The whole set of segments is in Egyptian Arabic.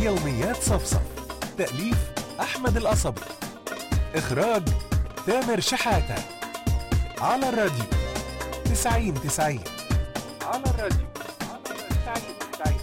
يوميات صفصف تأليف أحمد القصبي إخراج تامر شحاتة على الراديو تسعين تسعين على الراديو تسعين تسعين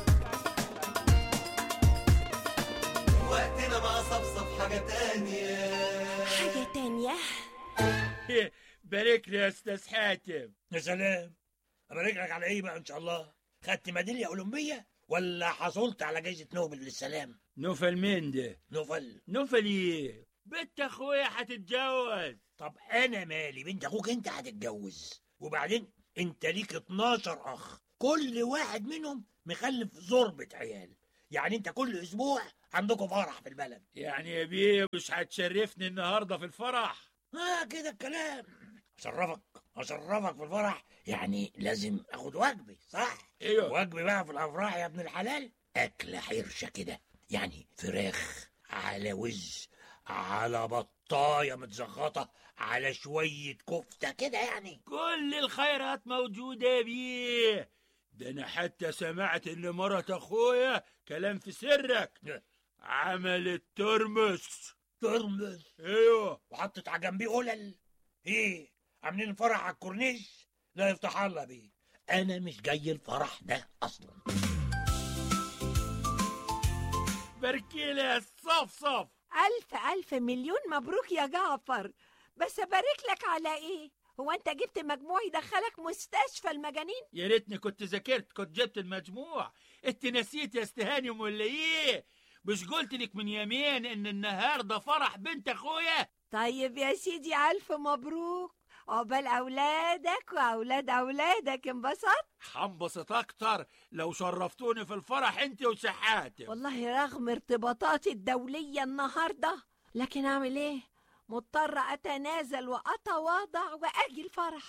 وقتنا بقى صفصف حاجة تانية حاجة تانية بارك لي يا استاذ حاتم يا سلام ابارك لك على ايه بقى ان شاء الله خدت ميداليه اولمبيه ولا حصلت على جائزه نوبل للسلام نوفل مين ده؟ نوبل نوفل ايه؟ بنت اخويا هتتجوز طب انا مالي بنت اخوك انت هتتجوز وبعدين انت ليك 12 اخ كل واحد منهم مخلف زربة عيال يعني انت كل اسبوع عندكم فرح في البلد يعني يا بيه مش هتشرفني النهارده في الفرح اه كده الكلام اشرفك اشرفك في الفرح يعني لازم اخد واجبي صح ايوه واجبي بقى في الافراح يا ابن الحلال اكله حرشه كده يعني فراخ على وز على بطايه متزغطه على شويه كفته كده يعني كل الخيرات موجودة يا بيه ده انا حتى سمعت ان مرات اخويا كلام في سرك عملت ترمس ترمز ايوه وحطت على جنبيه قلل ايه عاملين الفرح على الكورنيش لا يفتح الله بيه انا مش جاي الفرح ده اصلا باركيلي يا الصفصف ألف ألف مليون مبروك يا جعفر بس أبارك لك على إيه؟ هو أنت جبت مجموع يدخلك مستشفى المجانين؟ يا ريتني كنت ذاكرت كنت جبت المجموع انت نسيت يا استهانم ولا ايه مش قلت لك من يومين ان النهارده فرح بنت اخويا طيب يا سيدي ألف مبروك عقبال أولادك وأولاد أولادك انبسطت؟ هنبسط اكتر لو شرفتوني في الفرح انت وسحاتم والله رغم ارتباطاتي الدولية النهاردة لكن أعمل إيه؟ مضطرة أتنازل وأتواضع وأجي الفرح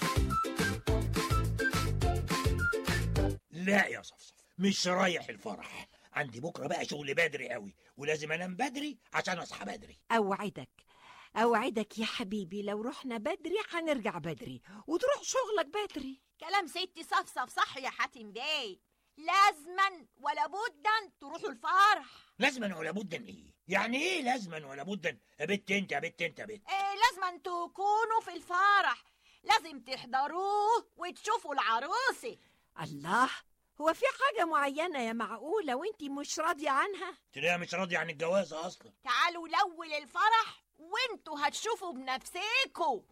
لا يا صفصف مش رايح الفرح عندي بكره بقى شغل بدري قوي ولازم انام بدري عشان اصحى بدري أوعدك أوعدك يا حبيبي لو رحنا بدري هنرجع بدري وتروح شغلك بدري كلام ستي صفصف صح يا حاتم بيه لازما ولا بدا تروحوا الفرح لازما ولا بدا ايه يعني ايه لازما ولا بدا يا بت انت يا بت انت يا بت إيه لازما تكونوا في الفرح لازم تحضروه وتشوفوا العروسة الله هو في حاجة معينة يا معقولة وانتي مش راضية عنها؟ تلاقيها مش راضيه عن الجواز اصلا تعالوا الأول الفرح وانتوا هتشوفوا بنفسكوا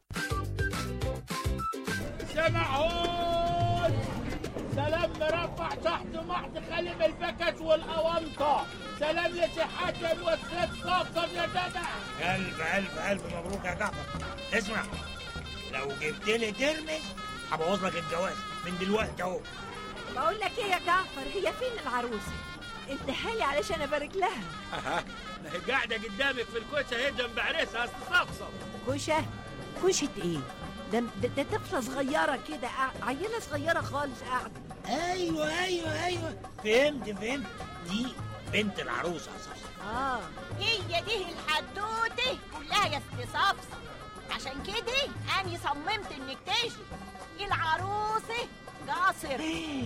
سمعون سلام مرفع تحت محت خالم البكش والأونطة سلام لسحاتم والست صفصف يا جدع الف الف الف مبروك يا جعفر اسمع لو جبت لي ترمس هبوظ لك الجواز من دلوقتي اهو بقول لك ايه يا جعفر هي فين العروسة؟ اديها لي علشان ابارك لها أها ما هي قاعدة قدامك في الكوشة هي جنب عريسها استصفصف كوشة كوشة ايه؟ ده ده, ده طفلة صغيرة كده قاع- عيلة صغيرة خالص قاعدة ايوه ايوه ايوه فهمت فهمت دي بنت العروسه اساسا اه هي دي الحدوتة كلها يا ست صفصف عشان كده أنا صممت إنك تيجي العروسة قاصر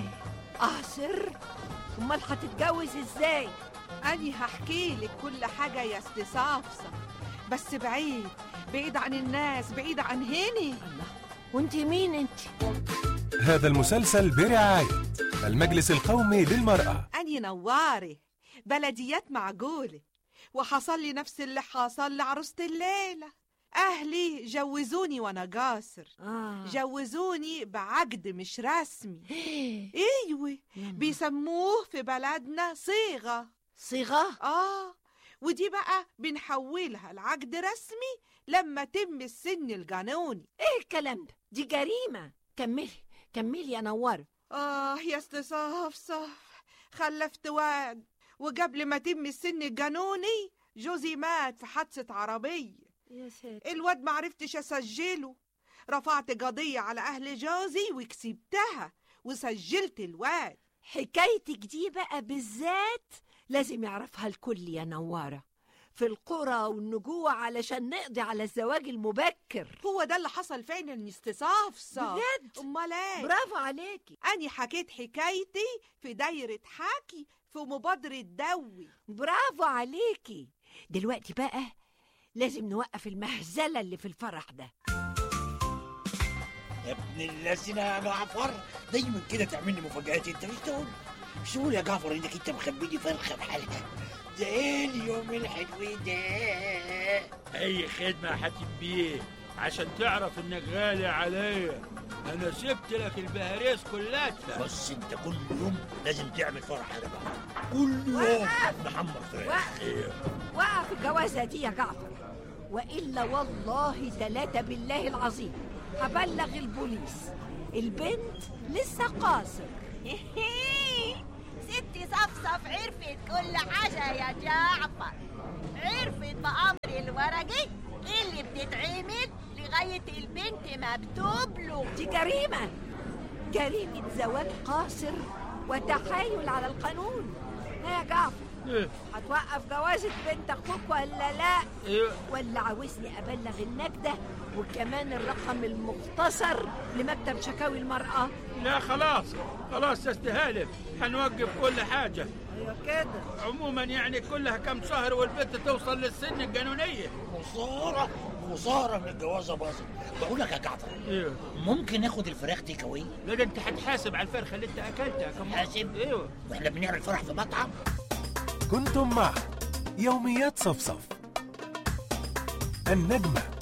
اعصر امال هتتجوز ازاي؟ أني هحكي لك كل حاجة يا استصافصة بس بعيد بعيد عن الناس بعيد عن هني الله وانت مين انت؟ هذا المسلسل برعاية المجلس القومي للمرأة أني نواري بلديات معقولة وحصل لي نفس اللي حصل لعروسة الليلة أهلي جوزوني وأنا قاصر اه جوزوني بعقد مش رسمي إيه؟ ايوه يا بيسموه في بلدنا صيغة صيغة؟ اه ودي بقى بنحولها لعقد رسمي لما تم السن القانوني ايه الكلام ده؟ دي جريمة كملي كملي يا نوار اه يا استصافصف خلفت واد وقبل ما تم السن القانوني جوزي مات في حادثة عربية يا ساتر الواد معرفتش اسجله رفعت قضية على اهل جوزي وكسبتها وسجلت الواد حكايتك دي بقى بالذات لازم يعرفها الكل يا نوارة في القرى والنجوع علشان نقضي على الزواج المبكر هو ده اللي حصل فعلا يا استصافصة بجد امال ايه برافو عليكي أني حكيت حكايتي في دايرة حكي في مبادرة دوي برافو عليكي دلوقتي بقى لازم نوقف المهزلة اللي في الفرح ده يا ابن اللذين يا جعفر دايما كده تعمل لي مفاجآت انت مش تقول مش تقول يا جعفر انك انت مخبي لي فرخه بحالها ده ايه اليوم الحلو ده اي خدمة يا حاتم بيه عشان تعرف انك غالي عليا انا سبت لك البهاريس كلها بس انت كل يوم لازم تعمل فرح يا جماعه كل يوم محمر فراخ وقف وقف الجوازة دي يا جعفر وإلا والله تلاتة بالله العظيم هبلغ البوليس البنت لسه قاصر ستي صفصف عرفت كل حاجة يا جعفر عرفت بأمر الورقي اللي بتتعمل لغاية البنت ما بتبلغ دي جريمة جريمة زواج قاصر وتحايل على القانون ها يا جعفر إيه؟ هتوقف جوازة بنت أخوك ولا لا إيه؟ ولا عاوزني أبلغ النجدة وكمان الرقم المختصر لمكتب شكاوي المرأة لا خلاص خلاص استهالف هنوقف كل حاجة أيوة كده عموما يعني كلها كم شهر والبنت توصل للسن القانونية خساره خساره من الجوازه باظت بقول لك يا جعفر ايوه ممكن ناخد الفراخ تيك اواي لا ده انت هتحاسب على الفرخة اللي انت اكلتها كم مرة. حاسب ايوه واحنا بنعمل فرح في مطعم كنتم مع يوميات صفصف النجمة